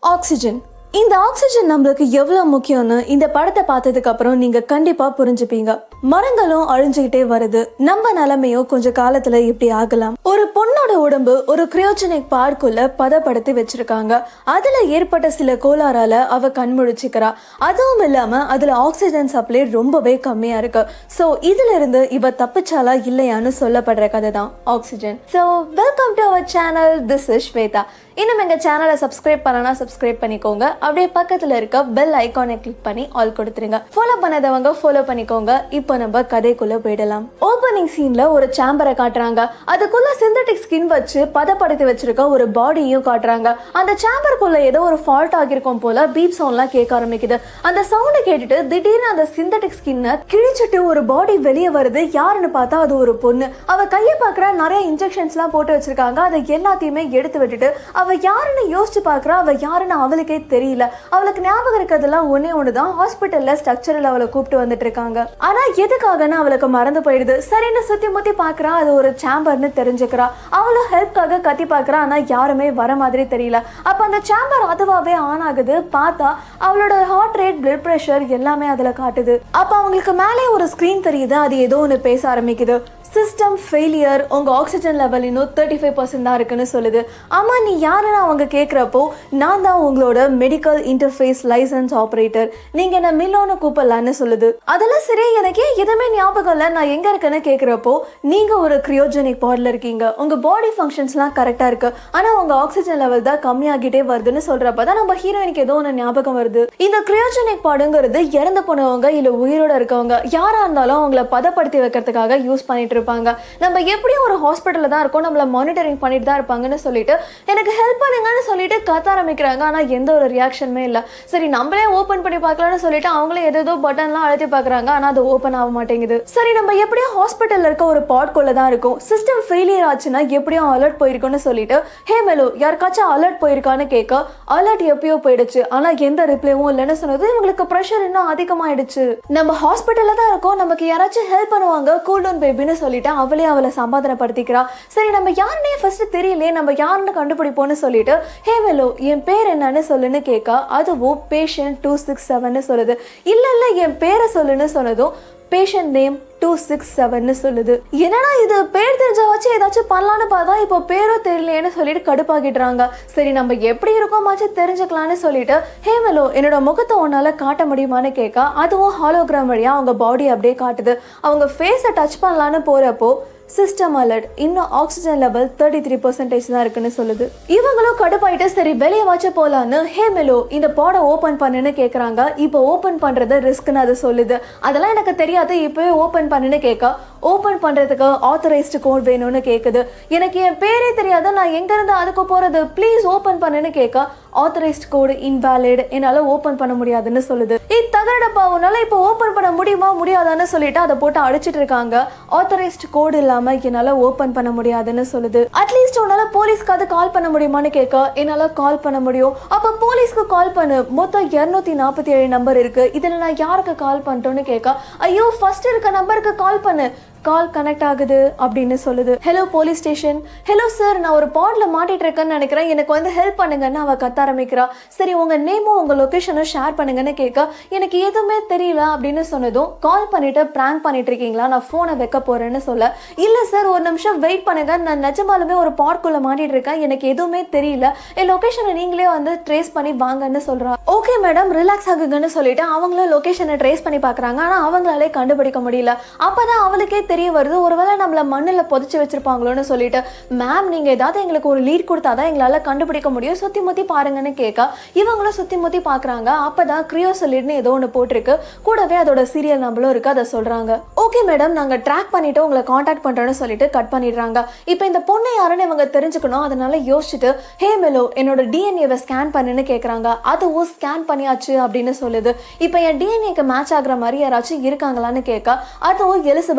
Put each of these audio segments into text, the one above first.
oxygen இந்த oxygen நம்மளுக்கு எவ்வளவு முக்கியம்னு இந்த படத்தை பார்த்ததுக்கு அப்புறம் நீங்க கண்டிப்பா புரிஞ்சுப்பீங்க மரங்களும் அழிஞ்சுக்கிட்டே வருது நம்ம நிலைமையும் கொஞ்ச காலத்துல இப்படி ஆகலாம் ஒரு பொண்ணோட உடம்பு ஒரு கிரியோஜெனிக் பார்க்குள்ள பதப்படுத்தி வச்சிருக்காங்க அதுல ஏற்பட்ட சில கோளாறால அவ கண்முழிச்சுக்கிறா அதுவும் இல்லாம அதுல ஆக்சிஜன் சப்ளை ரொம்பவே கம்மியா இருக்கு சோ இதுல இருந்து இவ தப்பிச்சாலா இல்லையான்னு சொல்லப்படுற கதை தான் oxygen so welcome to our channel this is Swetha இன்னும் எங்க சேனலை சப்ஸ்கிரைப் பண்ணனா சப்ஸ்கிரைப் பண்ணிக்கோங்க அப்படியே பக்கத்துல இருக்க பெல் ஐகானை கிளிக் பண்ணி ஆல் கொடுத்துருங்க ஃபாலோ பண்ணாதவங்க ஃபாலோ பண்ணிக்கோங்க இப்போ நம்ம கதைக்குள்ள போயிடலாம் ஓப்பனிங் சீன்ல ஒரு சேம்பரை காட்டுறாங்க அதுக்குள்ள சிந்தட்டிக் ஸ்கின் வச்சு பதப்படுத்தி வச்சிருக்க ஒரு பாடியும் காட்டுறாங்க அந்த சேம்பருக்குள்ள ஏதோ ஒரு ஃபால்ட் ஆகிருக்கும் போல பீப் சவுண்ட்லாம் கேட்க ஆரம்பிக்குது அந்த சவுண்டை கேட்டுட்டு திடீர்னு அந்த சிந்தட்டிக் ஸ்கின்னை கிழிச்சிட்டு ஒரு பாடி வெளியே வருது யாருன்னு பார்த்தா அது ஒரு பொண்ணு அவ கையை பார்க்குற நிறைய இன்ஜெக்ஷன்ஸ்லாம் போட்டு வச்சிருக்காங்க அதை எல்லாத்தையுமே எடுத்து விட்டுட்டு அவ யாருன்னு யோசிச்சு பார்க்குறா அவ யாருன்னு அவளுக்கே தெரியல அவளுக்கு ஞாபகம் இருக்கிறதெல்லாம் ஒன்னே ஒண்ணுதான் ஹாஸ்பிட்டல்ல ஸ்ட்ரக்சரில் அவளை கூப்பிட்டு வந்துட்டு இருக்காங்க ஆனா எதுக்காகன்னு அவளுக்கு மறந்து போயிடுது சரின்னு சுத்தி முத்தி பார்க்கறா அது ஒரு சேம்பர்னு தெரிஞ்சுக்கிறா அவளும் ஹெல்ப்காக கத்தி பார்க்கறா ஆனா யாருமே வர மாதிரி தெரியல அப்ப அந்த சேம்பர் அதுவாவே ஆன் ஆகுது பார்த்தா அவளோட ஹார்ட் ரேட் பிளட் ப்ரெஷர் எல்லாமே அதுல காட்டுது அப்ப அவங்களுக்கு மேலே ஒரு ஸ்கிரீன் தெரியுது அது ஏதோ ஒன்று பேச ஆரம்பிக்குது சிஸ்டம் ஃபெயிலியர் உங்க ஆக்சிஜன் லெவல் இன்னும் தேர்ட்டி ஃபைவ் பர்சன்ட் தான் இருக்குன்னு சொல்லுது ஆமா நீ யாருன்னு அவங்க கேட்குறப்போ நான் தான் உங்களோட மெடிக்கல் இன்டர்ஃபேஸ் லைசன்ஸ் ஆப்ரேட்டர் நீங்க என்ன மில்லோன்னு கூப்பிடலான்னு சொல்லுது அதெல்லாம் சரி எனக்கே எதுவுமே ஞாபகம் இல்லை நான் எங்க இருக்கேன்னு கேட்குறப்போ நீங்க ஒரு கிரியோஜெனிக் பாடில் இருக்கீங்க உங்க பாடி ஃபங்க்ஷன்ஸ்லாம் கரெக்டாக இருக்கு ஆனா உங்க ஆக்சிஜன் லெவல் தான் கம்மியாகிட்டே வருதுன்னு சொல்றப்ப தான் நம்ம ஹீரோயினுக்கு ஏதோ ஒன்று ஞாபகம் வருது இந்த கிரியோஜெனிக் பாடுங்கிறது இறந்து போனவங்க இல்ல உயிரோட இருக்கவங்க யாரா இருந்தாலும் அவங்கள பதப்படுத்தி வைக்கிறதுக்காக யூஸ் பண்ணிட்டு இருப்பாங்க நம்ம எப்படியும் ஒரு ஹாஸ்பிட்டலில் தான் இருக்கோம் நம்மள மானிட்டரிங் பண்ணிட்டு தான் இருப்பாங்கன்னு சொல்லிட்டு எனக்கு ஹெல்ப் பண்ணுங்கன்னு சொல்லிட்டு கத்த ஆரம்பிக்கிறாங்க ஆனால் எந்த ஒரு ரியாக்ஷனுமே இல்லை சரி நம்மளே ஓப்பன் பண்ணி பார்க்கலாம்னு சொல்லிட்டு அவங்களே ஏதோ பட்டன்லாம் அழுத்தி பார்க்குறாங்க ஆனால் அது ஓப்பன் ஆக மாட்டேங்குது சரி நம்ம எப்படியும் ஹாஸ்பிட்டலில் இருக்க ஒரு பாட்குள்ளே தான் இருக்கும் சிஸ்டம் ஃபெயிலியர் ஆச்சுன்னா எப்படியும் அலர்ட் போயிருக்கும்னு சொல்லிட்டு ஹே மெலு யாருக்காச்சும் அலர்ட் போயிருக்கான்னு கேட்க அலர்ட் எப்பயோ போயிடுச்சு ஆனால் எந்த ரிப்ளைவும் இல்லைன்னு சொன்னது இவங்களுக்கு ப்ரெஷர் இன்னும் அதிகமாயிடுச்சு நம்ம ஹாஸ்பிட்டலில் தான் இருக்கோம் நமக்கு யாராச்சும் ஹெல்ப் பண்ணுவாங்க கூல் டவுன் பேபின்னு சொல்லிட்டு அவளே அவளை சமாதானப்படுத்திக்கிறா சரி நம்ம யாருன்னே ஃபர்ஸ்ட் தெரியலையே நம்ம யாருன்னு கண்டுபிடிப்போம்னு சொல்லிட்டு ஹே மெலோ என் பேர் என்னன்னு சொல்லுன்னு கேட்க அதுவும் பேஷண்ட் டூ சிக்ஸ் செவன்னு சொல்லுது இல்லை இல்லை என் பேரை சொல்லுன்னு சொன்னதும் பேஷண்ட் நேம் டூ சிக்ஸ் செவன்னு சொல்லுது என்னடா இது பேர் தெரிஞ்ச வச்சு ஏதாச்சும் பண்ணலான்னு பார்த்தா இப்போ பேரும் தெரியலையேன்னு சொல்லிட்டு கடுப்பாக்கிடுறாங்க சரி நம்ம எப்படி இருக்கோமாச்சும் தெரிஞ்சுக்கலாம்னு சொல்லிட்டு ஹே மெலோ என்னோட முகத்தை உன்னால காட்ட முடியுமான்னு கேட்க அதுவும் ஹாலோகிராம் வழியா அவங்க பாடி அப்படியே காட்டுது அவங்க ஃபேஸை டச் பண்ணலான்னு போறப்போ சிஸ்டம் அலர்ட் இன்னும் oxygen level thirty three percentage தான் இருக்குன்னு சொல்லுது இவங்களும் கடுப்பாயிட்டு சரி வெளியே வச்ச போலான்னு ஹே மெலோ இந்த பாடை ஓப்பன் பண்ணுன்னு கேட்குறாங்க இப்போ ஓப்பன் பண்ணுறது ரிஸ்க்னு அது சொல்லுது அதெல்லாம் எனக்கு தெரியாது இப்போவே ஓப்பன் பண்ணுன்னு கேட்க ஓப்பன் பண்ணுறதுக்கு ஆத்தரைஸ்டு கோட் வேணும்னு கேட்குது எனக்கு என் பேரே தெரியாது நான் எங்கேருந்து அதுக்கு போகிறது ப்ளீஸ் ஓப்பன் பண்ணுன்னு கேட்க ஆத்தரைஸ்ட் கோடு இன்வேலிட் என்னால் ஓப்பன் பண்ண முடியாதுன்னு சொல்லுது இத் தகரடப்பா உன்னால இப்போ ஓப்பன் பண்ண முடியுமா முடியாதான்னு சொல்லிட்டு அதை போட்டு அடிச்சிட்டு இருக்காங்க ஆத்தரைஸ்ட் கோடு இல்லாமல் என்னால் ஓப்பன் பண்ண முடியாதுன்னு சொல்லுது அட்லீஸ்ட் உன்னால போலீஸ்க்கு அது கால் பண்ண முடியுமான்னு கேட்க என்னால் கால் பண்ண முடியும் அப்போ போலீஸ்க்கு கால் பண்ணு மொத்தம் இரநூத்தி நாற்பத்தி ஏழு நம்பர் இருக்கு இதில் நான் யாருக்கு கால் பண்ணிட்டோன்னு கேட்க ஐயோ ஃபர்ஸ்ட் இருக்க நம்பருக்கு கால் பண்ணு கால் கனெக்ட் ஆகுது அப்படின்னு சொல்லுது hello police station hello sir நான் ஒரு பாட்ல மாட்டிட்டு இருக்கேன்னு நினைக்கிறேன் எனக்கு வந்து ஹெல்ப் பண்ணுங்கன்னு அவ கத்த ஆரம்பிக்கிறா சரி உங்க நேமும் உங்க லொகேஷனும் ஷேர் பண்ணுங்கன்னு கேட்க எனக்கு எதுவுமே தெரியல அப்படின்னு சொன்னதும் கால் பண்ணிட்டு பிராங்க் பண்ணிட்டு இருக்கீங்களா நான் போனை வைக்க போறேன்னு சொல்ல இல்ல சார் ஒரு நிமிஷம் வெயிட் பண்ணுங்க நான் நிஜமாலுமே ஒரு பாட்குள்ள மாட்டிட்டு இருக்கேன் எனக்கு எதுவுமே தெரியல என் லொகேஷனை நீங்களே வந்து ட்ரேஸ் பண்ணி வாங்கன்னு சொல்றா ஓகே மேடம் ரிலாக்ஸ் ஆகுங்கன்னு சொல்லிட்டு அவங்களும் லொகேஷனை ட்ரேஸ் பண்ணி பாக்குறாங்க ஆனா அவங்களாலே கண்டுபிடிக்க முடியல அப்பதான் அவளுக்கே தெரிய வருது ஒருவேளை நம்மள மண்ணில் புதைச்சி வச்சிருப்பாங்களோன்னு சொல்லிட்டு மேம் நீங்க ஏதாவது எங்களுக்கு ஒரு லீட் கொடுத்தாதான் எங்களால கண்டுபிடிக்க முடியும் சுத்தி முத்தி பாருங்கன்னு கேட்க இவங்களும் சுத்தி முத்தி பாக்குறாங்க அப்பதான் கிரியோ சொல்லிட்னு ஏதோ ஒன்று போட்டிருக்கு கூடவே அதோட சீரியல் நம்பரும் இருக்கு அதை சொல்றாங்க ஓகே மேடம் நாங்க ட்ராக் பண்ணிட்டு உங்களை காண்டாக்ட் பண்றோம்னு சொல்லிட்டு கட் பண்ணிடுறாங்க இப்போ இந்த பொண்ணை யாருன்னு இவங்க தெரிஞ்சுக்கணும் அதனால யோசிச்சுட்டு ஹே மெலோ என்னோட டிஎன்ஏவை ஸ்கேன் பண்ணுன்னு கேட்குறாங்க அதுவும் ஸ்கேன் பண்ணியாச்சு அப்படின்னு சொல்லுது இப்போ என் டிஎன்ஏக்கு மேட்ச் ஆகுற மாதிரி யாராச்சும் இருக்காங்களான்னு கேட்க அதுவும் எலிசபெத்னு ஒருத்தவங்க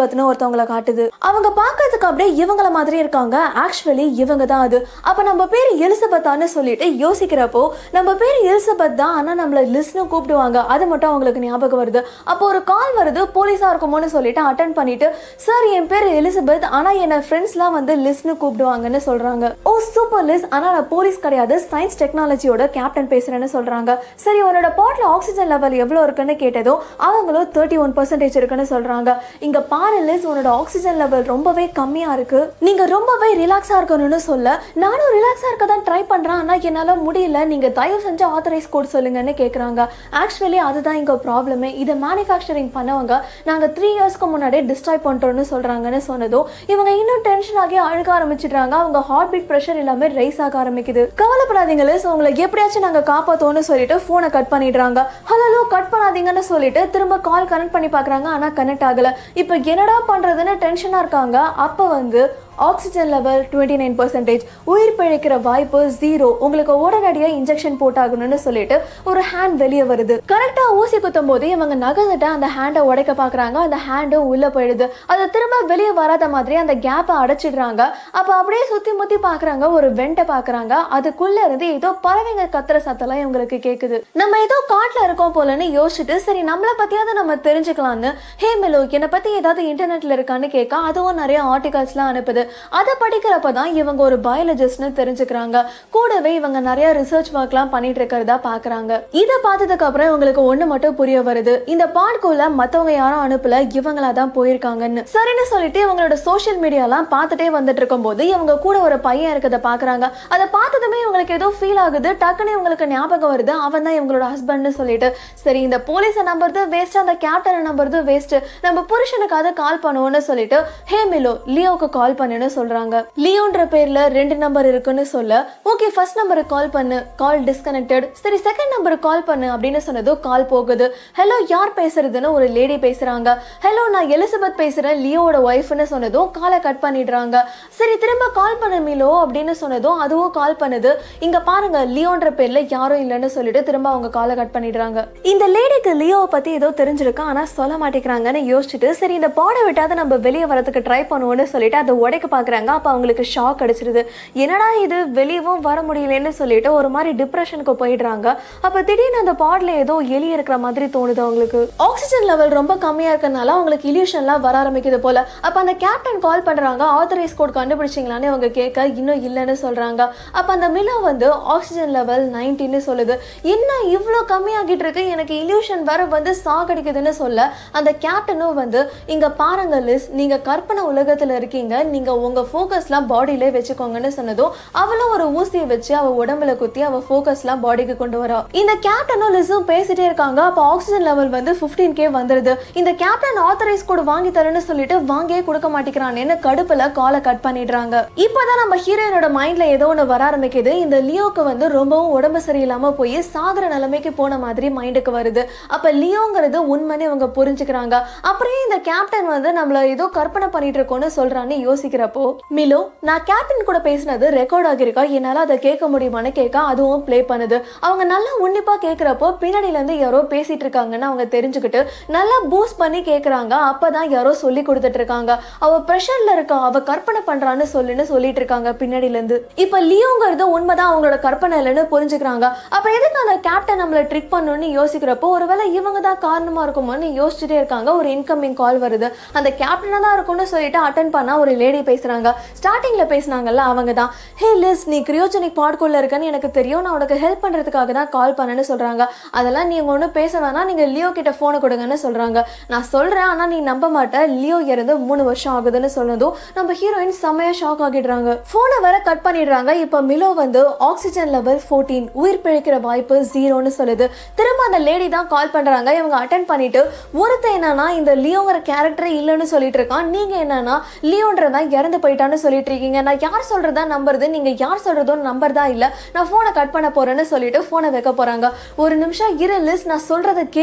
ஒருத்தவங்களை காட்டுது அவங்க பார்க்கறதுக்கு அப்படியே இவங்கள மாதிரி இருக்காங்க ஆக்சுவலி இவங்க தான் அது அப்ப நம்ம பேர் எலிசபெத்தான்னு சொல்லிட்டு யோசிக்கிறப்போ நம்ம பேர் எலிசபெத் தான் ஆனா நம்மள லிஸ்ட்னு கூப்பிடுவாங்க அது மட்டும் அவங்களுக்கு ஞாபகம் வருது அப்போ ஒரு கால் வருது போலீஸா இருக்குமோன்னு சொல்லிட்டு அட்டன் பண்ணிட்டு சார் என் பேர் எலிசபெத் ஆனா என்ன ஃப்ரெண்ட்ஸ்லாம் வந்து லிஸ்ட்னு கூப்பிடுவாங்கன்னு சொல்றாங்க ஓ சூப்பர் லிஸ் ஆனா நான் போலீஸ் கிடையாது சயின்ஸ் டெக்னாலஜியோட கேப்டன் பேசுறேன்னு சொல்றாங்க சரி உன்னோட பாட்ல ஆக்சிஜன் லெவல் எவ்வளவு இருக்குன்னு கேட்டதோ அவங்களும் தேர்ட்டி ஒன் பர்சன்டேஜ் இருக்குன்னு சொல்றாங்க இங்க பாரு லிஸ் உன்னோட ஆக்சிஜன் லெவல் ரொம்பவே கம்மியா இருக்கு நீங்க ரொம்பவே ரிலாக்ஸா இருக்கணும்னு சொல்ல நானும் ரிலாக்ஸா இருக்க தான் ட்ரை பண்றேன் ஆனா என்னால முடியல நீங்க தயவு செஞ்சு ஆத்தரைஸ் கோட் சொல்லுங்கன்னு கேக்குறாங்க ஆக்சுவலி அதுதான் இங்க ப்ராப்ளமே இதை மேனுஃபேக்சரிங் பண்ணவங்க நாங்க த்ரீ இயர்ஸ்க்கு முன்னாடியே டிஸ்ட்ராய் பண்றோம்னு சொல்றாங்கன்னு சொன்னதும் இவங்க இன்னும் டென்ஷன் ஆகி அழுக ஆரம்பிச்சிடுறாங்க அவங்க ஹார்ட் பீட் ப்ரெஷர் எல்லாமே ரைஸ் ஆக ஆரம்பிக்குது கவலைப்படாதீங்க லிஸ் உங்களை எப்படியாச்சும் நாங்க காப்பாத்தோம்னு சொல்லிட்டு போனை கட் பண்ணிடுறாங்க ஹலோ கட் பண்ணாதீங்கன்னு சொல்லிட்டு திரும்ப கால் கனெக்ட் பண்ணி பார்க்கறாங்க ஆனா கனெக்ட் ஆகல இப்போ என்னடா பண்றதுன்னு டென்ஷனா இருக்காங்க அப்ப வந்து oxygen level twenty nine percentage உயிர் பிழைக்கிற வாய்ப்பு ஜீரோ உங்களுக்கு உடனடியாக இன்ஜெக்ஷன் போட்டாகணும்னு சொல்லிட்டு ஒரு ஹேண்ட் வெளியே வருது கரெக்டாக ஊசி குத்தும் போது இவங்க நகர்ந்துட்டு அந்த ஹேண்டை உடைக்க பார்க்குறாங்க அந்த ஹேண்டும் உள்ளே போயிடுது அதை திரும்ப வெளியே வராத மாதிரி அந்த கேப்பை அடைச்சிடுறாங்க அப்போ அப்படியே சுற்றி முற்றி பார்க்குறாங்க ஒரு வெண்டை பார்க்குறாங்க அதுக்குள்ளே இருந்து ஏதோ பறவைங்க கத்துற சத்தம்லாம் இவங்களுக்கு கேட்குது நம்ம ஏதோ காட்டில் இருக்கோம் போலன்னு யோசிச்சுட்டு சரி நம்மளை பற்றியாவது நம்ம தெரிஞ்சுக்கலான்னு ஹே மெலோ என்னை பற்றி ஏதாவது இன்டர்நெட்டில் இருக்கான்னு கேட்க அதுவும் நிறைய ஆர்டிகல்ஸ்லாம் அனுப்புது அதை படிக்கிறப்ப தான் இவங்க ஒரு பயாலஜிஸ்ட்னு தெரிஞ்சுக்கிறாங்க கூடவே இவங்க நிறைய ரிசர்ச் ஒர்க்லாம் பண்ணிட்டு இருக்கிறதா பார்க்குறாங்க இதை பார்த்ததுக்கு அப்புறம் இவங்களுக்கு ஒன்று மட்டும் புரிய வருது இந்த பாட்குள்ள மற்றவங்க யாரும் அனுப்பல இவங்களா தான் போயிருக்காங்கன்னு சரின்னு சொல்லிட்டு இவங்களோட சோஷியல் மீடியாலாம் பார்த்துட்டே வந்துட்டு இருக்கும்போது இவங்க கூட ஒரு பையன் இருக்கிறத பார்க்குறாங்க அதை பார்த்ததுமே இவங்களுக்கு ஏதோ ஃபீல் ஆகுது டக்குன்னு இவங்களுக்கு ஞாபகம் வருது அவன் தான் இவங்களோட ஹஸ்பண்ட்னு சொல்லிட்டு சரி இந்த போலீஸை நம்புறது வேஸ்ட் அந்த கேப்டனை நம்புறது வேஸ்ட் நம்ம புருஷனுக்காக கால் பண்ணுவோம்னு சொல்லிட்டு ஹே மிலோ லியோவுக்கு கால் பண்ணுன்னு சொல்றாங்க லியோன்ற பேர்ல ரெண்டு நம்பர் இருக்குன்னு சொல்ல ஓகே ஃபர்ஸ்ட் நம்பருக்கு கால் பண்ணு கால் டிஸ்கனெக்டட் சரி செகண்ட் நம்பருக்கு கால் பண்ணு அப்படின்னு சொன்னதும் கால் போகுது ஹலோ யார் பேசுறதுன்னு ஒரு லேடி பேசுறாங்க ஹலோ நான் எலிசபெத் பேசுறேன் லியோவோட ஒய்ஃப்னு சொன்னதும் காலை கட் பண்ணிடுறாங்க சரி திரும்ப கால் பண்ணு மிலோ அப்படின்னு சொன்னதும் அதுவும் கால் பண்ணுது இங்க பாருங்க லியோன்ற பேர்ல யாரும் இல்லைன்னு சொல்லிட்டு திரும்ப அவங்க காலை கட் பண்ணிடுறாங்க இந்த லேடிக்கு லியோவை பத்தி ஏதோ தெரிஞ்சிருக்கு ஆனா சொல்ல மாட்டேங்கிறாங்கன்னு யோசிச்சுட்டு சரி இந்த பாடை விட்டாத நம்ம வெளியே வரதுக்கு ட்ரை பண்ணுவோம்னு சொல்லிட்டு அதை உடைக்க பார்க்குறாங்க அப்போ அவங்களுக்கு ஷாக் அடிச்சிருது என்னடா இது வெளியவும் வர முடியலன்னு சொல்லிட்டு ஒரு மாதிரி டிப்ரெஷனுக்கு போயிடுறாங்க அப்போ திடீர்னு அந்த பாடில் ஏதோ எலி இருக்கிற மாதிரி தோணுது அவங்களுக்கு ஆக்சிஜன் லெவல் ரொம்ப கம்மியாக இருக்கறனால அவங்களுக்கு இல்யூஷன்லாம் வர ஆரம்பிக்குது போல அப்போ அந்த கேப்டன் கால் பண்ணுறாங்க ஆத்தரைஸ் கோட் கண்டுபிடிச்சிங்களான்னு அவங்க கேட்க இன்னும் இல்லைன்னு சொல்கிறாங்க அப்போ அந்த மிலோ வந்து ஆக்சிஜன் லெவல் நைன்டின்னு சொல்லுது என்ன இவ்வளோ கம்மியாகிட்டு இருக்கு எனக்கு இல்யூஷன் வேற வந்து சாகடிக்குதுன்னு சொல்ல அந்த கேப்டனும் வந்து இங்க பாருங்க லிஸ் நீங்க கற்பனை உலகத்துல இருக்கீங்க நீங்க உங்க ஃபோக்கஸ்லாம் பாடியிலே வச்சுக்கோங்கன்னு சொன்னதும் அவளும் ஒரு ஊசியை வச்சு அவ உடம்புல குத்தி அவ ஃபோக்கஸ்லாம் பாடிக்கு கொண்டு வரா இந்த கேப்டனும் லிஸும் பேசிட்டே இருக்காங்க அப்போ ஆக்சிஜன் லெவல் வந்து 15k கே வந்துருது இந்த கேப்டன் ஆத்தரைஸ் கூட வாங்கி தரேன்னு சொல்லிட்டு வாங்கியே கொடுக்க மாட்டேங்கிறானேன்னு கடுப்புல காலை கட் பண்ணிடுறாங்க இப்போதான் நம்ம ஹீரோயினோட மைண்ட்ல ஏதோ ஒன்று வர ஆரம்பிக்குது இந்த லியோக்கு வந்து ரொம்பவும் உடம்பு சரியில்லாம போய் சாகுற நிலைமைக்கு போன மாதிரி மைண்டுக்கு வருது அப்ப லியோங்கிறது உண்மைன்னு இவங்க புரிஞ்சுக்கிறாங்க அப்படியே இந்த கேப்டன் வந்து நம்மள ஏதோ கற்பனை பண்ணிட்டு இருக்கோம்னு சொல்றான்னு யோசிக்கிறப்போ மிலோ நான் கேப்டன் கூட பேசினது ரெக்கார்ட் ஆகியிருக்கா என்னால அதை கேட்க முடியுமான்னு கேட்க அதுவும் ப்ளே பண்ணுது அவங்க நல்லா உன்னிப்பா கேட்குறப்போ பின்னாடில இருந்து யாரோ பேசிட்டு இருக்காங்கன்னு அவங்க தெரிஞ்சுக்கிட்டு நல்லா பூஸ்ட் பண்ணி கேட்குறாங்க அப்பதான் யாரோ சொல்லி கொடுத்துட்டு இருக்காங்க அவ ப்ரெஷர்ல இருக்கா அவ கற்பனை பண்றான்னு சொல்லுன்னு சொல்லிட்டு இருக்காங்க பின்னாடில இருந்து இப்ப லியோங்கிறது உண்மைதான் அவங்களோட கற்பனை இல்லைன்னு புரிஞ்சுக்கிறாங்க அப்ப எதுக்கு அந்த கேப்டன் நம்மள ட்ரிக் பண்ணணும்னு யோசிக்கிறப்போ ஒருவேளை இவங்க தான் காரணமா இருக்குமோன்னு யோசிச்சுட்டே இருக்காங்க ஒரு இன்கமிங் கால் வருது அந்த கேப்டனா தான் இருக்கும்னு சொல்லிட்டு அட்டன் பண்ணா ஒரு லேடி பேசுறாங்க ஸ்டார்டிங்ல பேசுனாங்கல்ல அவங்க தான் ஹே லிஸ் நீ கிரியோஜெனிக் பாட்குள்ள இருக்கன்னு எனக்கு தெரியும் நான் உனக்கு ஹெல்ப் பண்றதுக்காக தான் கால் பண்ணேன்னு சொல்றாங்க அதெல்லாம் நீங்க ஒன்றும் பேச வேணாம் நீங்க லியோ கிட்ட போனை கொடுங்கன்னு சொல்றாங்க நான் சொல்றேன் ஆனா நீ நம்ப மாட்ட லியோ இறந்து மூணு வருஷம் ஆகுதுன்னு சொன்னதும் நம்ம ஹீரோயின் செம்மையா ஷாக் ஆகிடுறாங்க போனை வர கட் பண்ணிடுறாங்க இப்போ மிலோ வந்து ஆக்சிஜன் லெவல் 14 உயிர் பிழைக்கிற வாய்ப்பு ஜீரோன்னு சொல்லுது திரும்ப அந்த லேடி தான் கால் பண்றாங்க இவங்க அட்டன் பண்ணிட்டு ஒருத்தன் என்னன்னா இந்த லியோங்கிற கேரக்டரே இல்லைன்னு சொல்லிட்டு இருக்கான் நீங்க என்னன்னா லியோன்றதான் இறந்து போயிட்டான்னு சொல்லிட்டு இருக்கீங்க நான் யார் சொல்றதா நம்புறது நீங்க யார் சொல்றதோ நம்பர் தான் இல்ல நான் போனை கட் பண்ண போறேன்னு சொல்லிட்டு போனை வைக்க போறாங்க ஒரு நிமிஷம் இரு லிஸ் நான் சொல்றத கேளு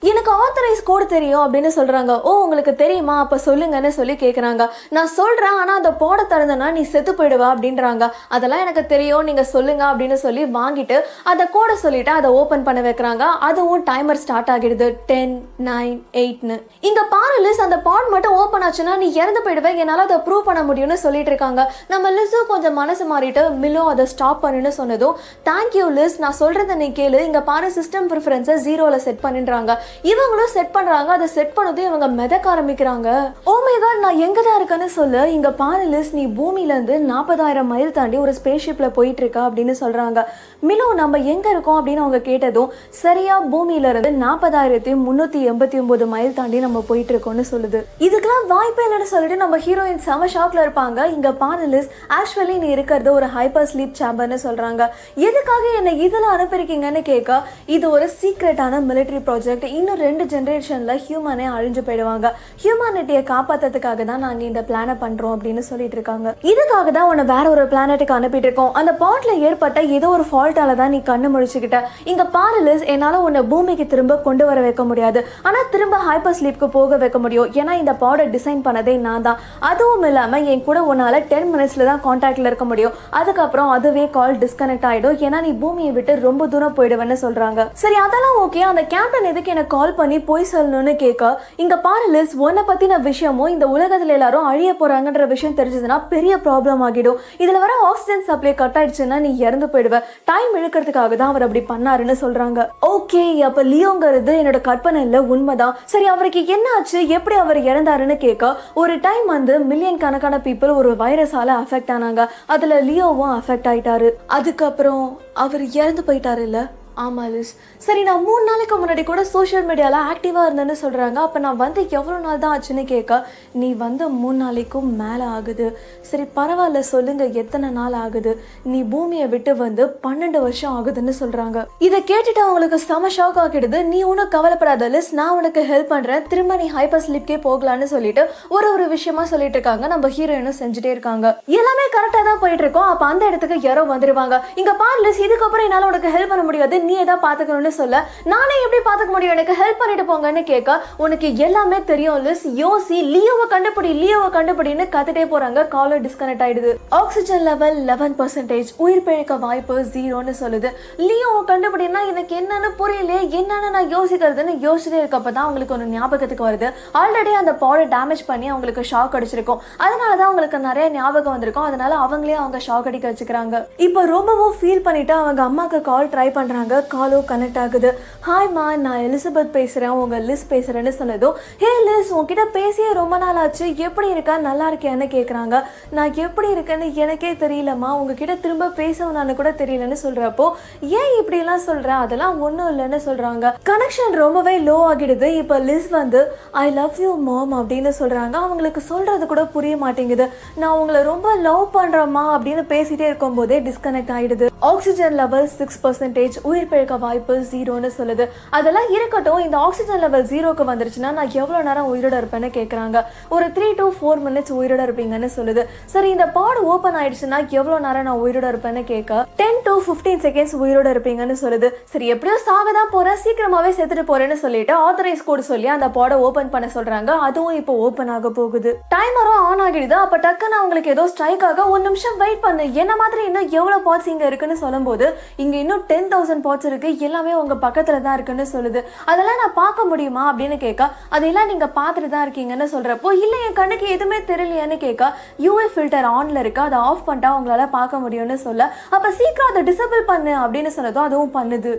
எனக்கு ஆத்தரைஸ் கோடு தெரியும் அப்படின்னு சொல்றாங்க ஓ உங்களுக்கு தெரியுமா அப்ப சொல்லுங்கன்னு சொல்லி கேக்குறாங்க நான் சொல்றேன் ஆனா அதை போட திறந்தனா நீ செத்து போயிடுவா அப்படின்றாங்க அதெல்லாம் எனக்கு தெரியும் நீங்க சொல்லுங்க அப்படின்னு சொல்லி வாங்கிட்டு அதை கோடை சொல்லிட்டு அதை ஓபன் பண்ண வைக்கிறாங்க அதுவும் டைமர் ஸ்டார்ட் ஆகிடுது டென் நைன் எயிட்னு இங்க பாரு லிஸ் அந்த பாட் மட்டும் ஓப்பன் ஆச்சுன்னா நீ இறந்து போயிடுவேன் என்னால அதை ப்ரூவ் பண்ண முடியும்னு சொல்லிட்டு இருக்காங்க நம்ம லிஸும் கொஞ்சம் மனசு மாறிட்டு மில்லோ அதை ஸ்டாப் பண்ணுன்னு சொன்னதும் தேங்க்யூ லிஸ் நான் சொல்றதை நீ கேளு இங்க பாரு சிஸ்டம் ப்ரிஃபரன்ஸை ஜீரோல செட் பண்ணிடுறாங்க இவங்களும் செட் பண்றாங்க அதை செட் பண்ணதும் இவங்க மிதக்க ஆரம்பிக்கிறாங்க ஓ மை காட் நான் எங்க தான் இருக்கேன்னு சொல்லு இங்க பாரு லிஸ் நீ பூமியில இருந்து நாற்பதாயிரம் மைல் தாண்டி ஒரு ஸ்பேஸ் ஷிப்ல போயிட்டு இருக்க அப்படின்னு சொல்றாங்க மிலோ நம்ம எங்க இருக்கோம் அப்படின்னு அவங்க கேட்டதும் சரியா பூமியில இருந்து நாற்பதாயிரத்தி முன்னூத்தி எண்பத்தி ஒன்பது மைல் தாண்டி நம்ம போயிட்டு இருக்கோம்னு சொல்லுது இதுக்கெல்லாம் வாய்ப்பே இல்லைன்னு சொல்லிட்டு நம்ம ஹீரோயின் செம ஷாக்ல இருப்பாங்க இங்க பாரு லிஸ் ஆக்சுவலி நீ இருக்கிறது ஒரு ஹைப்பர் ஸ்லீப் சேம்பர்னு சொல்றாங்க எதுக்காக என்ன இதுல அனுப்பியிருக்கீங்கன்னு கேட்க இது ஒரு சீக்ரெட்டான மிலிட்டரி ப்ராஜெக்ட் இன்னும் ரெண்டு ஜென்ரேஷன்ல ஹியூமனே அழிஞ்சு போயிடுவாங்க ஹியூமனிட்டியை காப்பாத்துறதுக்காக தான் நாங்க இந்த பிளானை பண்றோம் அப்படின்னு சொல்லிட்டு இருக்காங்க இதுக்காக தான் உன்னை வேற ஒரு பிளானட்டுக்கு அனுப்பிட்டு இருக்கோம் அந்த பாட்ல ஏற்பட்ட ஏதோ ஒரு ஃபால்ட்டால தான் நீ கண்ணு முழிச்சுக்கிட்ட இங்க பாரு லிஸ் என்னால உன்னை பூமிக்கு திரும்ப கொண்டு வர வைக்க முடியாது ஆனா திரும்ப ஹைப்பர் ஸ்லீப்க்கு போக வைக்க முடியும் ஏன்னா இந்த பாடை டிசைன் பண்ணதே நான் தான் அதுவும் இல்லாம என் கூட உன்னால டென் மினிட்ஸ்ல தான் கான்டாக்ட்ல இருக்க முடியும் அதுக்கப்புறம் அதுவே கால் டிஸ்கனெக்ட் ஆயிடும் ஏன்னா நீ பூமியை விட்டு ரொம்ப தூரம் போயிடுவேன்னு சொல்றாங்க சரி அதெல்லாம் ஓகே அந்த கேப்டன் எதுக்கு எனக்கு கால் பண்ணி போய் சொல்லணும்னு கேட்க இங்க பாரு லிஸ் உன்னை பத்தின விஷயமும் இந்த உலகத்துல எல்லாரும் அழிய போறாங்கன்ற விஷயம் தெரிஞ்சதுன்னா பெரிய ப்ராப்ளம் ஆகிடும் இதுல வர ஆக்சிஜன் சப்ளை கட் ஆயிடுச்சுன்னா நீ இறந்து போயிடுவ டைம் இழுக்கிறதுக்காக தான் அவர் அப்படி பண்ணாருன்னு சொல்றாங்க ஓகே அப்ப லியோங்கிறது என்னோட கற்பனை இல்ல உண்மைதான் சரி அவருக்கு என்ன ஆச்சு எப்படி அவர் இறந்தாருன்னு கேட்க ஒரு டைம் வந்து மில்லியன் கணக்கான பீப்புள் ஒரு வைரஸால அஃபெக்ட் ஆனாங்க அதுல லியோவும் அஃபெக்ட் ஆயிட்டாரு அதுக்கப்புறம் அவர் இறந்து போயிட்டாரு இல்ல ஆமா லிஸ் சரி நான் மூணு நாளைக்கு முன்னாடி கூட சோஷியல் மீடியாவில் ஆக்டிவாக இருந்தேன்னு சொல்கிறாங்க அப்போ நான் வந்து எவ்வளோ நாள் தான் ஆச்சுன்னு கேட்க நீ வந்து மூணு நாளைக்கும் மேலே ஆகுது சரி பரவாயில்ல சொல்லுங்க எத்தனை நாள் ஆகுது நீ பூமியை விட்டு வந்து பன்னெண்டு வருஷம் ஆகுதுன்னு சொல்கிறாங்க இதை கேட்டுட்டு அவங்களுக்கு செம ஷாக் ஆகிடுது நீ ஒன்றும் கவலைப்படாத லிஸ் நான் உனக்கு ஹெல்ப் பண்ணுறேன் திரும்ப நீ ஹைப்பர் ஸ்லிப்கே போகலான்னு சொல்லிட்டு ஒரு ஒரு விஷயமா சொல்லிட்டு இருக்காங்க நம்ம ஹீரோயினும் செஞ்சுட்டே இருக்காங்க எல்லாமே கரெக்டாக தான் போயிட்டு இருக்கோம் அப்போ அந்த இடத்துக்கு யாரோ வந்துருவாங்க இங்க பாரு லிஸ் இதுக்கப்புறம் என்னால் உனக்கு ஹெல்ப் பண்ண முடியாது நீ எதா பார்த்துக்கணும்னு சொல்ல நானே எப்படி பார்த்துக்க முடியும் எனக்கு ஹெல்ப் பண்ணிட்டு போங்கன்னு கேட்க உனக்கு எல்லாமே தெரியும் லிஸ் யோசி லியோவை கண்டுபிடி லியோவை கண்டுபிடின்னு கத்துட்டே போறாங்க காலர் டிஸ்கனெக்ட் ஆயிடுது ஆக்சிஜன் லெவல் லெவன் பர்சன்டேஜ் உயிர் பிழைக்க வாய்ப்பு ஜீரோன்னு சொல்லுது லியோவை கண்டுபிடினா எனக்கு என்னன்னு புரியலையே என்னன்னு நான் யோசிக்கிறதுன்னு யோசிச்சுட்டே இருக்கப்ப தான் அவங்களுக்கு ஒரு ஞாபகத்துக்கு வருது ஆல்ரெடி அந்த பாடை டேமேஜ் பண்ணி அவங்களுக்கு ஷாக் அடிச்சிருக்கும் அதனால தான் அவங்களுக்கு நிறைய ஞாபகம் வந்திருக்கும் அதனால அவங்களே அவங்க ஷாக் அடிக்க வச்சுக்கிறாங்க இப்போ ரொம்பவும் ஃபீல் பண்ணிட்டு அவங்க அம்மாக்கு கால் ட்ரை பண்றாங்க காலோ கனெக்ட் ஆகுது ஹாய்மா நான் எலிசபெத் பேசுறேன் உங்க லிஸ் பேசுறேன்னு சொன்னதும் ஹே லிஸ் உன்கிட்ட பேசியே ரொம்ப நாள் ஆச்சு எப்படி இருக்கா நல்லா இருக்கியான்னு கேட்குறாங்க நான் எப்படி இருக்கேன்னு எனக்கே தெரியலம்மா உங்ககிட்ட திரும்ப பேசணும்னு கூட தெரியலன்னு சொல்றப்போ ஏன் இப்படிலாம் சொல்ற அதெல்லாம் ஒன்றும் இல்லைன்னு சொல்றாங்க கனெக்ஷன் ரொம்பவே லோ ஆகிடுது இப்போ லிஸ் வந்து ஐ லவ் யூ மாம் அப்படின்னு சொல்றாங்க அவங்களுக்கு சொல்றது கூட புரிய மாட்டேங்குது நான் உங்களை ரொம்ப லவ் பண்றேம்மா அப்படின்னு பேசிட்டே இருக்கும்போதே டிஸ்கனெக்ட் ஆயிடுது ஆக்சிஜன் லெவல் சிக்ஸ் பர்சன்டேஜ் உயிர் பிழைக்க வாய்ப்பு ஜீரோன்னு சொல்லுது அதெல்லாம் இருக்கட்டும் இந்த ஆக்சிஜன் லெவல் ஜீரோக்கு வந்துருச்சுன்னா நான் எவ்வளோ நேரம் உயிரோட இருப்பேன்னு கேட்குறாங்க ஒரு த்ரீ டு ஃபோர் மினிட்ஸ் உயிரோட இருப்பீங்கன்னு சொல்லுது சரி இந்த பாடு ஓப்பன் ஆயிடுச்சுன்னா எவ்வளோ நேரம் நான் உயிரோட இருப்பேன்னு கேட்க டென் டு ஃபிஃப்டீன் செகண்ட்ஸ் உயிரோட இருப்பீங்கன்னு சொல்லுது சரி எப்படியோ சாக தான் போகிறேன் சீக்கிரமாகவே செத்துட்டு போறேன்னு சொல்லிட்டு ஆத்தரைஸ் கோடு சொல்லி அந்த பாடை ஓப்பன் பண்ண சொல்றாங்க அதுவும் இப்போ ஓப்பன் ஆக போகுது டைமரும் ஆன் ஆகிடுது அப்போ டக்குன்னு அவங்களுக்கு ஏதோ ஸ்ட்ரைக் ஆக ஒரு நிமிஷம் வெயிட் பண்ணு என்ன மாதிரி இன்னும் எவ்வளோ பாட்ஸ் இங்கே இருக்குன்னு சொல்லும்போது இங்கே இன்னும் டென் தௌசண்ட் பாட்ஸ் இருக்கு எல்லாமே உங்க பக்கத்துல தான் இருக்குன்னு சொல்லுது அதெல்லாம் நான் பார்க்க முடியுமா அப்படின்னு கேட்க அதையெல்லாம் நீங்க பார்த்துட்டு தான் இருக்கீங்கன்னு சொல்றப்போ இல்லை என் கண்ணுக்கு எதுவுமே தெரியலையான்னு கேட்க யூஏ ஃபில்டர் ஆன்ல இருக்கு அதை ஆஃப் பண்ணிட்டா உங்களால பார்க்க முடியும்னு சொல்ல அப்ப சீக்கிரம் அதை டிசபிள் பண்ணு அப்படின்னு சொன்னதும் அதுவும் பண்ணுது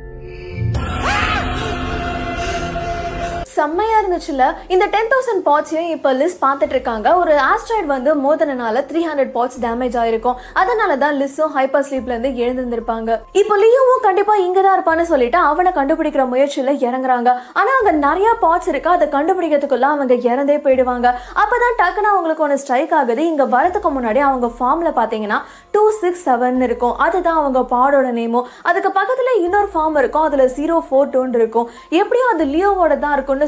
செம்மையா இருந்துச்சுல இந்த டென் தௌசண்ட் பாட்ஸையும் இப்போ லிஸ்ட் பார்த்துட்டு இருக்காங்க ஒரு ஆஸ்ட்ராய்டு வந்து மோதனனால த்ரீ ஹண்ட்ரட் பாட்ஸ் டேமேஜ் ஆயிருக்கும் அதனால தான் லிஸ்ஸும் ஹைப்பர் ஸ்லீப்ல இருந்து எழுந்திருந்திருப்பாங்க இப்போ லியோவும் கண்டிப்பா இங்க தான் இருப்பான்னு சொல்லிட்டு அவனை கண்டுபிடிக்கிற முயற்சியில இறங்குறாங்க ஆனா அங்க நிறைய பாட்ஸ் இருக்கு அதை கண்டுபிடிக்கிறதுக்குள்ள அவங்க இறந்தே போயிடுவாங்க அப்பதான் டக்குன்னு அவங்களுக்கு ஒன்று ஸ்ட்ரைக் ஆகுது இங்க வரதுக்கு முன்னாடி அவங்க ஃபார்ம்ல பாத்தீங்கன்னா டூ சிக்ஸ் செவன் இருக்கும் அதுதான் அவங்க பாடோட நேமும் அதுக்கு பக்கத்துல இன்னொரு ஃபார்ம் இருக்கும் அதுல ஜீரோ ஃபோர் டூன் இருக்கும் எப்படியும் அது லியோவோட தான் இருக்கும்னு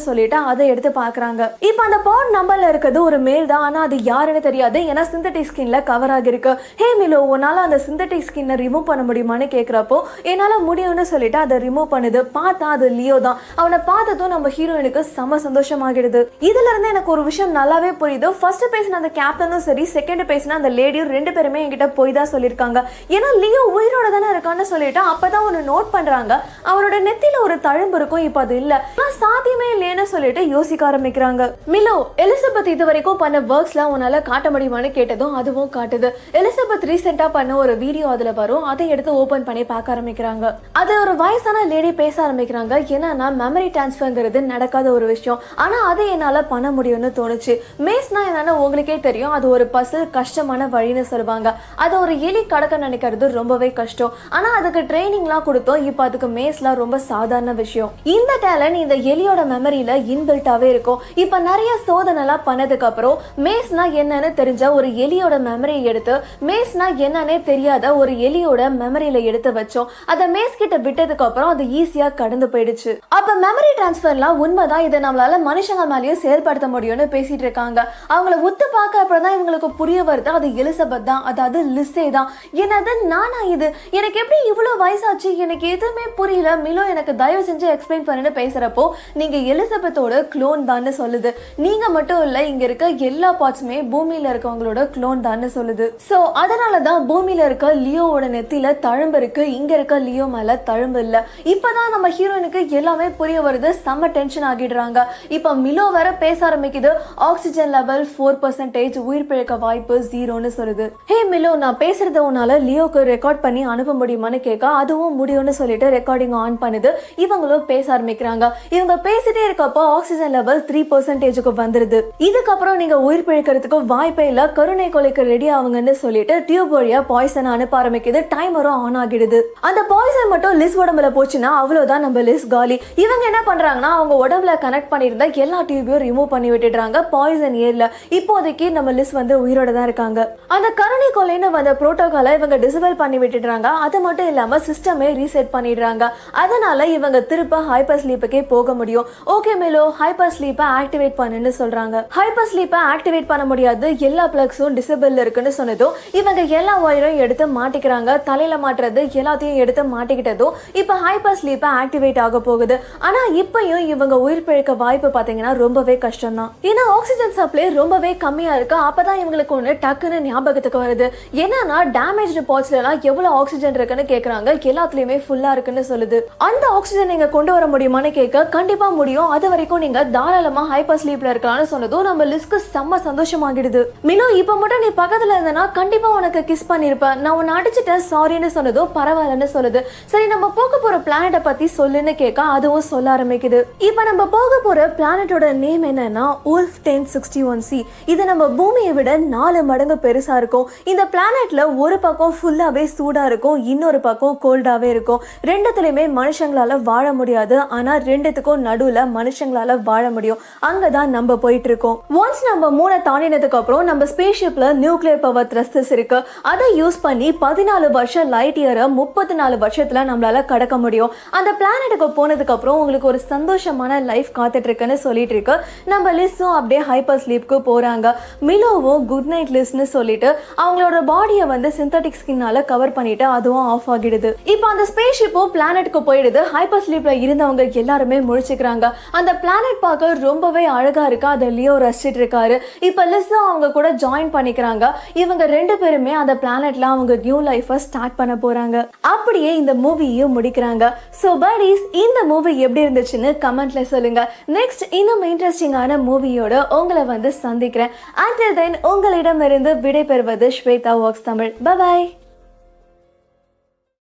சொல்லிட்டு அதை எடுத்து பாக்குறாங்க இப்போ அந்த பாட் நம்பர்ல இருக்கிறது ஒரு மேல் தான் ஆனா அது யாருன்னு தெரியாது ஏன்னா சிந்தட்டிக் ஸ்கின்ல கவர் ஆகிருக்கு ஹே மிலோ உன்னால அந்த சிந்தட்டிக் ஸ்கின்னை ரிமூவ் பண்ண முடியுமான்னு கேக்குறப்போ என்னால முடியும்னு சொல்லிட்டு அதை ரிமூவ் பண்ணுது பார்த்தா அது லியோ தான் அவனை பார்த்ததும் நம்ம ஹீரோயினுக்கு செம சந்தோஷமாகிடுது இதுல இருந்து எனக்கு ஒரு விஷயம் நல்லாவே புரியுது ஃபர்ஸ்ட் பேசின அந்த கேப்டனும் சரி செகண்ட் பேசின அந்த லேடியும் ரெண்டு பேருமே என்கிட்ட போய் தான் சொல்லியிருக்காங்க ஏன்னா லியோ உயிரோட தானே இருக்கான்னு சொல்லிட்டு அப்பதான் ஒன்று நோட் பண்றாங்க அவரோட நெத்தியில ஒரு தழும்பு இருக்கும் இப்போ அது இல்ல நான் சாத்தியமே இல்லைன்னு சொல்லிட்டு யோசிக்க ஆரம்பிக்கிறாங்க மிலோ எலிசபெத் இது வரைக்கும் பண்ண ஒர்க்ஸ்லாம் உன்னால காட்ட முடியுமான்னு கேட்டதும் அதுவும் காட்டுது எலிசபெத் ரீசெண்டா பண்ண ஒரு வீடியோ அதுல வரும் அதை எடுத்து ஓபன் பண்ணி பார்க்க ஆரம்பிக்கிறாங்க அது ஒரு வயசான லேடி பேச ஆரம்பிக்கிறாங்க என்னன்னா மெமரி டிரான்ஸ்ஃபர்ங்கிறது நடக்காத ஒரு விஷயம் ஆனா அதை என்னால பண்ண முடியும்னு தோணுச்சு மேஸ்னா என்னன்னா உங்களுக்கே தெரியும் அது ஒரு பசில் கஷ்டமான வழின்னு சொல்லுவாங்க அது ஒரு எலி கடக்க நினைக்கிறது ரொம்பவே கஷ்டம் ஆனா அதுக்கு ட்ரைனிங்லாம் கொடுத்தோம் இப்போ அதுக்கு மேஸ்லாம் ரொம்ப சாதாரண விஷயம் இந்த டேலண்ட் இந்த எலியோட மெமரியில இன்பில்ட்டாவே இருக்கும் இப்போ நிறைய சோதனைலாம் பண்ணதுக்கு அப்புறம் மேஸ்னா என்னன்னு தெரிஞ்ச ஒரு எலியோட மெமரியை எடுத்து மேஸ்னா என்னன்னே தெரியாத ஒரு எலியோட மெமரியில எடுத்து வச்சோம் அதை மேஸ் கிட்ட விட்டதுக்கு அப்புறம் அது ஈஸியா கடந்து போயிடுச்சு அப்ப மெமரி டிரான்ஸ்ஃபர்லாம் உண்மைதான் இதை நம்மளால மனுஷங்க மேலேயும் செயல்படுத்த முடியும்னு பேசிட்டு இருக்காங்க அவங்கள உத்து பார்க்க அப்புறம் தான் இவங்களுக்கு புரிய வருது அது எலிசபெத் தான் அதாவது லிஸ்ஸே தான் என்னது நானா இது எனக்கு எப்படி இவ்வளவு வயசாச்சு எனக்கு எதுவுமே புரியல மிலோ எனக்கு தயவு செஞ்சு எக்ஸ்பிளைன் பண்ணுன்னு பேசுறப்போ நீங்க எலிசபெத்தோட க்ளோன் தான்னு சொல்லுது நீங்க மட்டும் இல்ல இங்க இருக்க எல்லா பார்ட்ஸுமே பூமியில இருக்கவங்களோட க்ளோன் தான்னு சொல்லுது சோ அதனால தான் பூமியில இருக்க லியோவோட நெத்தியில தழும்பு இருக்கு இங்க இருக்க லியோ மேல தழும்பு இல்ல இப்பதான் நம்ம ஹீரோயினுக்கு எல்லாமே புரிய வருது செம்ம டென்ஷன் ஆகிடுறாங்க இப்ப மிலோ வேற பேச ஆரம்பிக்குது ஆக்சிஜன் லெவல் ஃபோர் பர்சன்டேஜ் உயிர் பிழைக்க வாய்ப்பு ஜீரோன்னு சொல்லுது ஹே மிலோ நான் பேசுறத உன்னால லியோக்கு ரெக்கார்ட் பண்ணி அனுப்ப முடியுமான்னு கேட்க அதுவும் முடியும்னு சொல்லிட்டு ரெக்கார்டிங் ஆன் பண்ணுது இவங்களும் பேச ஆரம்பிக்கிறாங்க இவங்க பேசிட்டே இருக்கப்போ ஆக்சிஜன் லெவல் த்ரீ பர்சன்டேஜுக்கு வந்துருது இதுக்கப்புறம் நீங்க உயிர் பிழைக்கிறதுக்கு வாய்ப்பே இல்ல கருணை கொலைக்கு ரெடி ஆகுங்கன்னு சொல்லிட்டு டியூப் வழியா பாய்சன் அனுப்ப ஆரம்பிக்குது டைமரும் ஆன் ஆகிடுது அந்த பாய்சன் மட்டும் லிஸ் உடம்புல போச்சுன்னா அவ்வளவுதான் நம்ம லிஸ் காலி இவங்க என்ன பண்றாங்கன்னா அவங்க உடம்புல கனெக்ட் பண்ணியிருந்த எல்லா டியூபையும் ரிமூவ் பண்ணி விட்டுடுறாங்க பாய்சன் ஏர்ல இப்போதைக்கு நம்ம லிஸ் வந்து உயிரோட தான் இருக்காங்க அந்த கருணை கொலைன்னு வந்த புரோட்டோகாலை இவங்க டிசபிள் பண்ணி விட்டுடுறாங்க அது மட்டும் இல்லாம சிஸ்டமே ரீசெட் பண்ணிடுறாங்க அதனால இவங்க திருப்ப ஹைப்பர் ஸ்லீப்புக்கே போக முடியும் ஓகே மேலோ ஹைப்பர் ஸ்லீப்பை ஆக்டிவேட் பண்ணுன்னு சொல்றாங்க ஹைப்பர் ஸ்லீப்பை ஆக்டிவேட் பண்ண முடியாது எல்லா பிளக்ஸும் டிசபிள் இருக்குன்னு சொன்னதும் இவங்க எல்லா ஒயரும் எடுத்து மாட்டிக்கிறாங்க தலையில மாட்டுறது எல்லாத்தையும் எடுத்து மாட்டிக்கிட்டதும் இப்போ ஹைப்பர் ஸ்லீப்பை ஆக்டிவேட் ஆக போகுது ஆனா இப்பயும் இவங்க உயிர் பிழைக்க வாய்ப்பு பாத்தீங்கன்னா ரொம்பவே கஷ்டம் தான் ஏன்னா ஆக்சிஜன் சப்ளை ரொம்பவே கம்மியா இருக்கு அப்பதான் இவங்களுக்கு ஒண்ணு டக்குன்னு ஞாபகத்துக்கு வருது என்னன்னா டேமேஜ்டு பார்ட்ஸ்ல எல்லாம் எவ்வளவு ஆக்சிஜன் இருக்குன்னு கேக்குறாங்க எல்லாத்துலயுமே ஃபுல்லா இருக்குன்னு சொல்லுது அந்த ஆக்சிஜன் நீங்க கொண்டு வர முடியுமான்னு கேட்க கண்டிப்பா முடியும் அது வரைக்கும் நீங்க தாராளமா ஹைப்பர் ஸ்லீப்ல இருக்கலாம்னு சொன்னதும் நம்ம லிஸ்க்கு செம்ம சந்தோஷமாகிடுது மினோ இப்ப மட்டும் நீ பக்கத்துல இருந்தனா கண்டிப்பா உனக்கு கிஸ் பண்ணிருப்பேன் நான் உன்னை அடிச்சிட்டேன் சாரின்னு சொன்னதும் பரவாயில்லன்னு சொல்லுது சரி நம்ம போக போற பிளானட்டை பத்தி சொல்லுன்னு கேட்க அதுவும் சொல்ல ஆரம்பிக்குது இப்ப நம்ம போக போற பிளானட்டோட நேம் என்னன்னா Wolf ten sixty one C இது நம்ம பூமியை விட நாலு மடங்கு பெருசா இருக்கும் இந்த பிளானட்ல ஒரு பக்கம் ஃபுல்லாவே சூடா இருக்கும் இன்னொரு பக்கம் கோல்டாவே இருக்கும் ரெண்டுத்துலயுமே மனுஷங்களால வாழ முடியாது ஆனா ரெண்டுத்துக்கும் நடுவுல மனுஷங்களால வாழ முடியும் அங்கதான் நம்ம போயிட்டு இருக்கோம் ஒன்ஸ் நம்ம மூணை தாண்டினதுக்கு அப்புறம் நம்ம ஸ்பேஸ்ஷிப்ல நியூக்ளியர் பவர் த்ரஸ்டர்ஸ் இருக்கு அதை யூஸ் பண்ணி பதினாலு வருஷம் லைட் இயரை முப்பத்தி நாலு வருஷத்துல நம்மளால கடக்க முடியும் அந்த பிளானட்டுக்கு போனதுக்கு அப்புறம் உங்களுக்கு ஒரு சந்தோஷமான லைஃப் காத்துட்டு இருக்குன்னு சொல்லிட்டு இருக்கு நம்ம லிஸ்ஸும் அப்படியே ஹைப்பர் ஸ்லீப்க்கு போறாங்க மிலோவும் குட் நைட் லிஸ்ட்னு சொல்லிட்டு அவங்களோட பாடியை வந்து சிந்தட்டிக் ஸ்கின்னால கவர் பண்ணிட்டு அதுவும் ஆஃப் ஆகிடுது இப்போ அந்த ஸ்பேஸ் ஷிப்பும் பிளானட்டுக்கு போயிடுது ஹைப்பர் ஸ்லீப்ல இருந்தவங்க எல்லாருமே முழிச்சுக்கிறாங்க அந்த பிளானட் பார்க்க ரொம்பவே அழகா இருக்கு அதை லியோ ரசிச்சிட்டு இருக்காரு இப்போ லிஸ்ஸும் அவங்க கூட ஜாயின் பண்ணிக்கிறாங்க இவங்க ரெண்டு பேருமே அந்த பிளானட்ல அவங்க நியூ லைஃபை ஸ்டார்ட் பண்ண போறாங்க அப்படியே இந்த மூவியையும் முடிக்கிறாங்க ஸோ படீஸ் இந்த மூவி எப்படி இருந்துச்சுன்னு கமெண்ட்ல சொல்லுங்க நெக்ஸ்ட் இன்னும் இன்ட்ரெஸ்டிங்கான மூவியோட உங்களை வந்து சந்திக்கிறேன் அண்டில் தென் உங்களிடமிருந்து விடை பெறுவது ஸ்வேதா வாக்ஸ் தமிழ் பபாய்